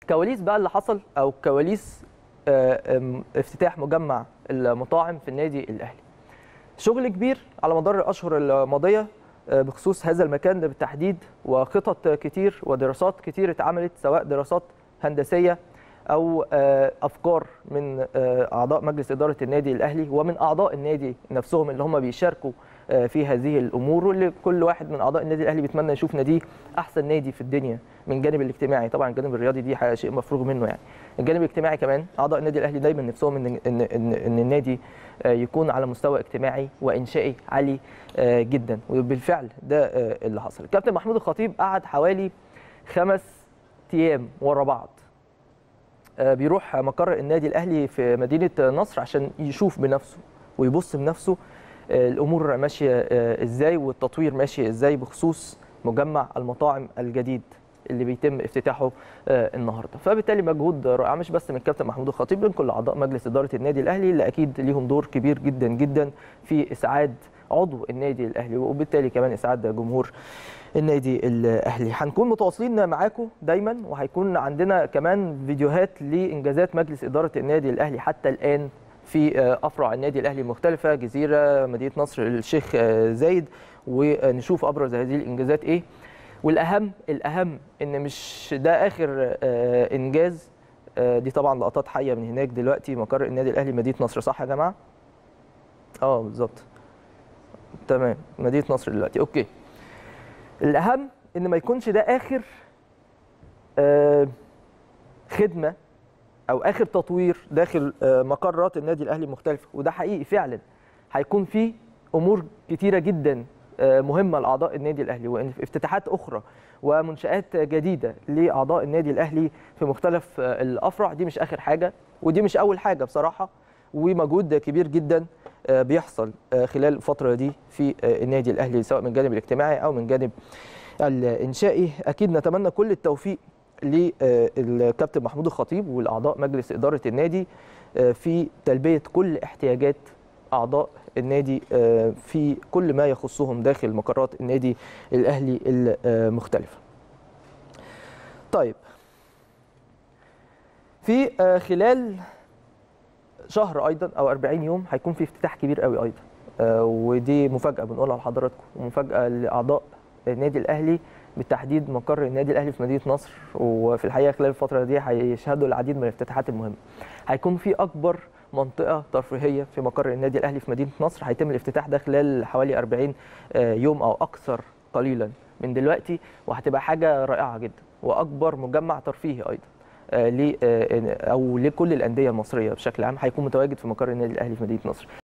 كواليس بقى اللي حصل او كواليس آه، آم، افتتاح مجمع المطاعم في النادي الاهلي شغل كبير على مدار الاشهر الماضيه آه، بخصوص هذا المكان ده بالتحديد وخطط كتير ودراسات كتير اتعملت سواء دراسات هندسيه او آه، افكار من آه، اعضاء مجلس اداره النادي الاهلي ومن اعضاء النادي نفسهم اللي هم بيشاركوا آه، في هذه الامور واللي كل واحد من اعضاء النادي الاهلي بيتمنى يشوف ناديه احسن نادي في الدنيا من الجانب الاجتماعي طبعا الجانب الرياضي دي حاجة- شيء مفروغ منه يعني الجانب الاجتماعي كمان اعضاء النادي الاهلي دايما نفسهم ان ان ان, إن النادي آه، يكون على مستوى اجتماعي وانشائي عالي آه، جدا وبالفعل ده آه، اللي حصل الكابتن محمود الخطيب قعد حوالي خمس ايام ورا بعض آه، بيروح مقر النادي الاهلي في مدينه نصر عشان يشوف بنفسه ويبص بنفسه آه، الامور ماشيه آه، ازاي والتطوير ماشي ازاي بخصوص مجمع المطاعم الجديد اللي بيتم افتتاحه آه، النهارده فبالتالي مجهود رائع مش بس من الكابتن محمود الخطيب من كل اعضاء مجلس اداره النادي الاهلي اللي اكيد ليهم دور كبير جدا جدا في اسعاد عضو النادي الاهلي وبالتالي كمان اسعاد جمهور النادي الاهلي هنكون متواصلين معاكم دايما وهيكون عندنا كمان فيديوهات لانجازات مجلس اداره النادي الاهلي حتى الان في آه، افرع النادي الاهلي المختلفه جزيره مدينه نصر الشيخ آه، زايد ونشوف ابرز هذه الانجازات ايه والاهم الاهم ان مش ده اخر آه، انجاز آه، دي طبعا لقطات حيه من هناك دلوقتي مقر النادي الاهلي مدينه نصر صح يا جماعه اه بالظبط تمام مدينه نصر دلوقتي اوكي الاهم ان ما يكونش ده اخر آه، خدمه او اخر تطوير داخل آه، مقرات النادي الاهلي المختلفه وده حقيقي فعلا هيكون في امور كتيره جدا آه، مهمه لاعضاء النادي الاهلي وافتتاحات اخرى ومنشات جديده لاعضاء النادي الاهلي في مختلف آه، الافرع دي مش اخر حاجه ودي مش اول حاجه بصراحه ومجهود كبير جدا آه، بيحصل آه، خلال الفتره دي في آه، النادي الاهلي سواء من الجانب الاجتماعي او من جانب الانشائي اكيد نتمنى كل التوفيق للكابتن محمود الخطيب والاعضاء مجلس اداره النادي آه، في تلبيه كل احتياجات اعضاء النادي آه، في كل ما يخصهم داخل مقرات النادي الاهلي المختلفه. طيب في آه، خلال شهر ايضا او 40 يوم هيكون في افتتاح كبير قوي ايضا آه، ودي مفاجاه بنقولها لحضراتكم ومفاجاه لاعضاء النادي الاهلي بالتحديد مقر النادي الاهلي في مدينه نصر وفي الحقيقه خلال الفتره دي هيشهدوا العديد من الافتتاحات المهمه هيكون في اكبر منطقه ترفيهيه في مقر النادي الاهلي في مدينه نصر هيتم الافتتاح ده خلال حوالي 40 آه، يوم او اكثر قليلا من دلوقتي وهتبقى حاجه رائعه جدا واكبر مجمع ترفيهي ايضا آه، ل- آه، او لكل الانديه المصريه بشكل عام هيكون متواجد في مقر النادي الاهلي في مدينه نصر